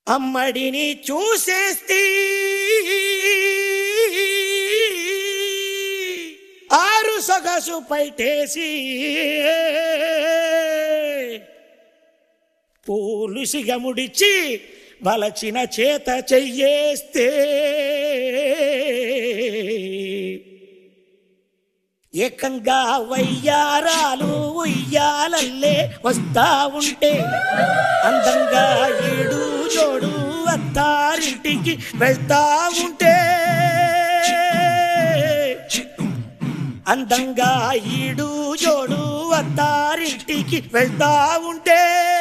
అమ్మడిని చూసేస్తే ఆరు సొగసు పైటేసి పోలుసిగా ముడిచి వలచిన చేత చెయ్యేస్తే ఏకంగా వయ్యారాలు ఉయ్యాలల్లే వస్తా ఉంటే అందంగా ఏడు జోడు అత్తారింటికి వెళ్తా ఉంటే అందంగా ఈడు జోడు అత్తారింటికి వెళ్తా ఉంటే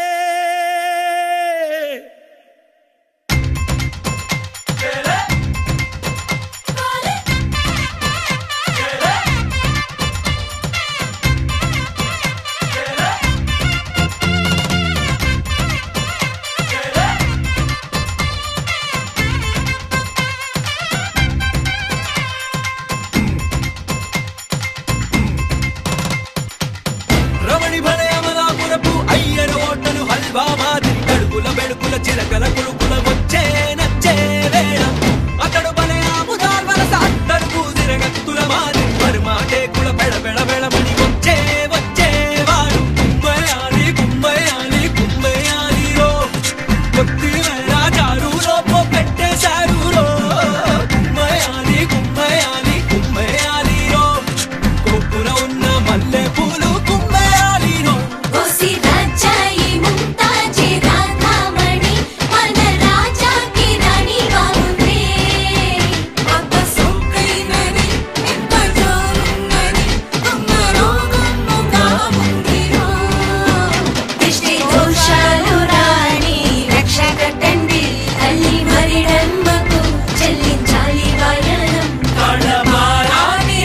రమణి భలే అమలాపురపు అయ్యరు ఓటలు హల్వా మాదిరి కడుపుల బెడుకుల చిలకల కుడుకుల వచ్చే నచ్చే వేళ అతడు భలే ఆముదాల్ వలస అత్తడు పూజిర గత్తుల మాదిరి పరుమాటే కుల బెడ బెడ బెడమని వచ్చే వచ్చే వాడు కుమ్మయాలి కుమ్మయాలి కుమ్మయాలి రో కొత్తి రాజారు లోపో పెట్టేశారు రో కుమ్మయాలి కుమ్మయాలి కుమ్మయాలి రో కొప్పున ఉన్న మల్లె పూలు కుమ్మయాలి రో ఓసి రాజాయి ముంతాజీ రాధామణి మన రాజాకి రాణిగా ఉంది అబ్బ సొక్కైనది ఎంత జోరున్నది అమ్మ రోగమ్ముగా ఉందిరో దిష్టి దోషాలు రాని రక్ష కట్టండి తల్లి మరిడమ్మకు చెల్లించాలి వాయనం కళమారాని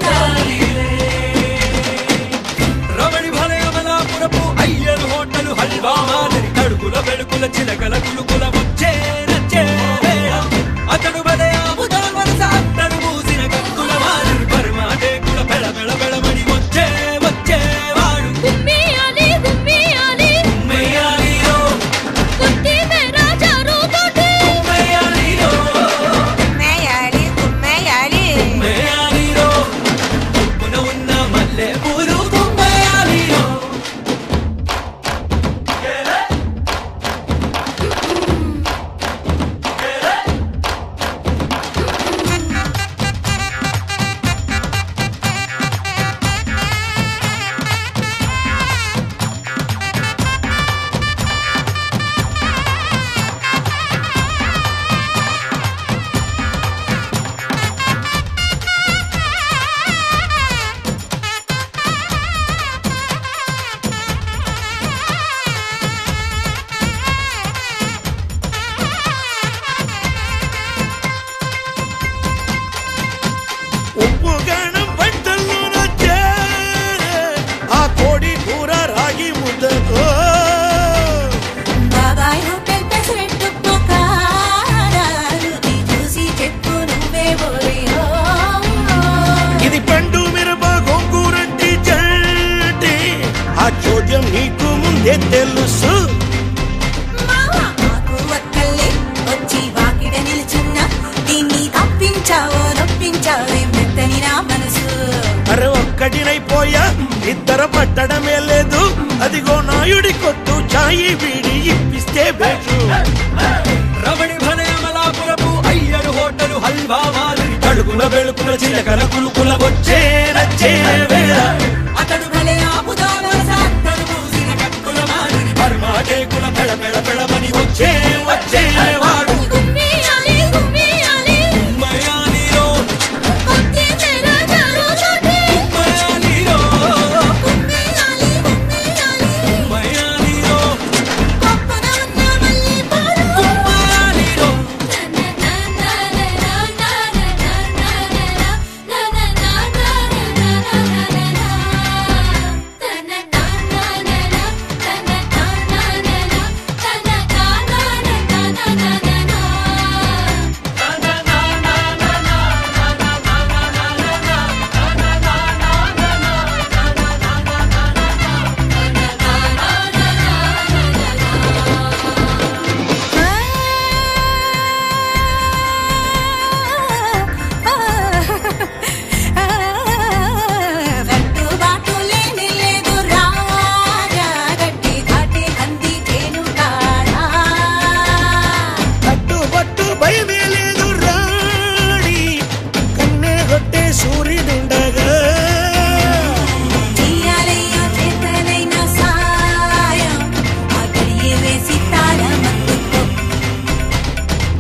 రమణి భలే అమలాపురపు అయ్యలు హోటలు హల్వా మాదిరి కడుకుల బెడుకుల చిలకల కులుకుల వచ్చే నచ్చే వేళ అతడు భలే ఆముదాల్ వలస అత్తడు మూసిన కత్తుల మాదిరి పరమాటే కుల బెడ బెడ బెడమని వచ్చే వచ్చే వాడు గుమ్మియాలి గుమ్మియాలి కుమ్మయాలిరో కుత్తి మేరా చారు తోటి కుమ్మయాలిరో కుమ్మేయాలి కుమ్మేయాలి కుమ్మయాలిరో కొప్పున ఉన్న మల్లె పూలు కుమ్మయాలిరో ఉప్పు గానం వంటల్లో నచ్చే ఆ కోడి కూర రాగి ముద్దతో బాబాయ్ హోటల్ పెసరెట్టు పుకారాలు నీ చూసి చెప్పు నువ్వే బోలియో ఇది పండు మిరప గోంగూరంటి చట్టి ఆ చోద్యం నీకు ముందే తెలుసు మావా నాకు ఒక్కళ్ళే వచ్చి వాకిట నిలుచున్న దీన్ని తప్పించావో నొప్పించావో మెత్తని నా మనసు అరే ఒక్కటినైపోయా ఇద్దరు పట్టడమే లేదు అదిగో నాయుడి కొట్టు చాయి వీడి ఇప్పిస్తే బెటు రమణి భలే అమలాపురపు అయ్యరు హోటలు హల్వా మాదిరి కడుపున బెడుకుల చిలకల కులుకుల వచ్చే నచ్చే వేళ అతడు భలే ఆపుదాల సాత్తడు మూసిన కత్తుల మాదిరి పరమాటే కుల పెడ పెడ పెడమని వచ్చే వచ్చే వాడు గుమ్మియాలి గుమ్మియాలి కుమ్మయాలిరో కుత్తి మేరా చారు తోటి కుమ్మయాలిరో గుమ్మియాలి గుమ్మియాలి కుమ్మయాలిరో పప్పున ఉన్న మల్లి పాలు కుమ్మయాలిరో నా నా నా నా నా నా నా నా నా నా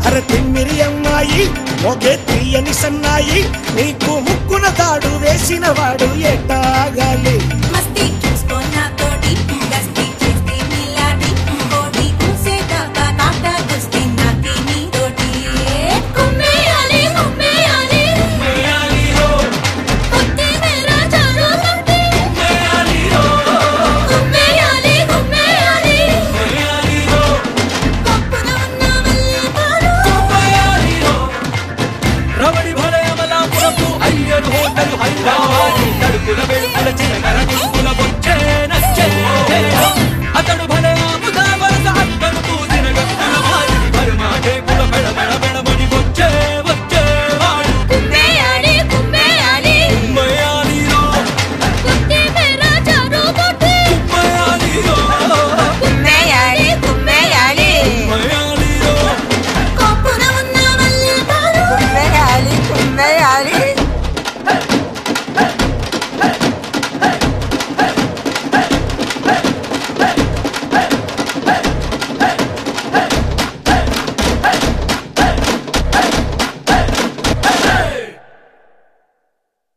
అర తిమ్మిరి అమ్మాయి ఒకే తీయని సన్నాయి నీకు ముక్కున తాడు వేసిన వాడు ఎట్టాగాలి